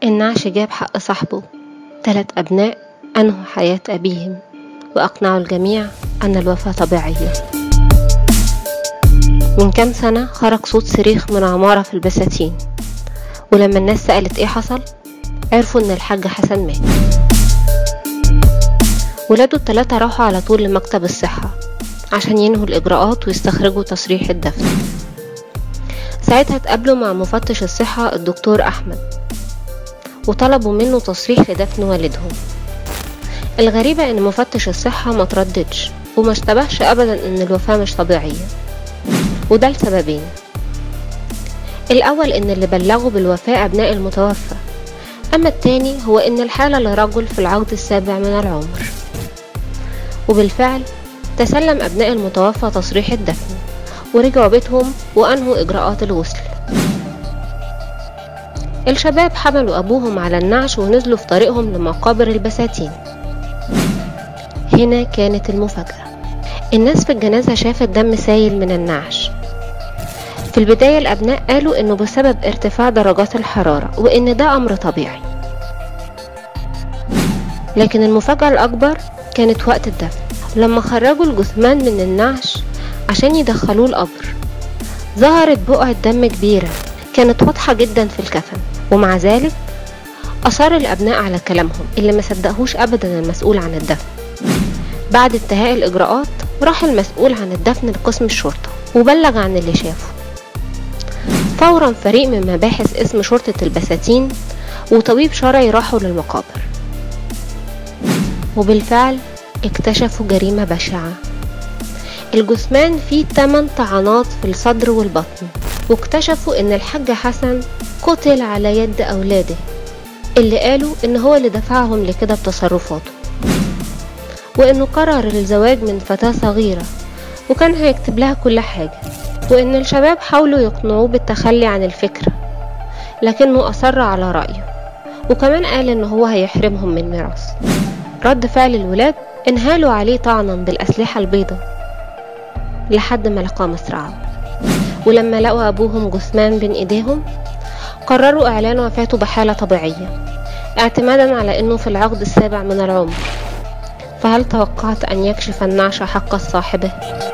النعش جاب حق صاحبه تلات أبناء أنهوا حياة أبيهم وأقنعوا الجميع أن الوفاة طبيعية من كام سنة خرج صوت صريخ من عمارة في البساتين ولما الناس سألت ايه حصل عرفوا ان الحاج حسن مات ولاده التلاتة راحوا على طول لمكتب الصحة عشان ينهوا الإجراءات ويستخرجوا تصريح الدفن ساعتها اتقابلوا مع مفتش الصحة الدكتور أحمد وطلبوا منه تصريح لدفن والدهم الغريبة ان مفتش الصحة ما ترددش وما اشتبهش ابدا ان الوفاة مش طبيعية وده لسببين الاول ان اللي بلغوا بالوفاة ابناء المتوفى اما التاني هو ان الحالة لرجل في العقد السابع من العمر وبالفعل تسلم ابناء المتوفى تصريح الدفن ورجعوا بيتهم وانهوا اجراءات الغسل الشباب حملوا أبوهم على النعش ونزلوا في طريقهم لمقابر البساتين هنا كانت المفاجأة الناس في الجنازة شافت دم سايل من النعش في البداية الأبناء قالوا إنه بسبب ارتفاع درجات الحرارة وإن ده أمر طبيعي لكن المفاجأة الأكبر كانت وقت الدفن لما خرجوا الجثمان من النعش عشان يدخلوه القبر ظهرت بقعة دم كبيرة كانت واضحة جدا في الكفن ومع ذلك أصر الأبناء على كلامهم اللي ما صدقهوش أبدا المسؤول عن الدفن بعد انتهاء الإجراءات راح المسؤول عن الدفن لقسم الشرطة وبلغ عن اللي شافه فورا فريق من مباحث اسم شرطة البساتين وطبيب شرعي راحوا للمقابر وبالفعل اكتشفوا جريمة بشعة الجثمان فيه 8 طعنات في الصدر والبطن واكتشفوا ان الحاج حسن قتل على يد اولاده اللي قالوا ان هو اللي دفعهم لكده بتصرفاته وانه قرر الزواج من فتاة صغيرة وكان هيكتب لها كل حاجة وان الشباب حاولوا يقنعوه بالتخلي عن الفكرة لكنه اصر على رأيه وكمان قال ان هو هيحرمهم من ميراث رد فعل الولاد انهالوا عليه طعنا بالاسلحة البيضاء لحد ما لقى مصرعه ولما لقوا أبوهم جثمان بين إيديهم قرروا إعلان وفاته بحالة طبيعية اعتمادا على أنه في العقد السابع من العمر فهل توقعت أن يكشف النعش حق صاحبه؟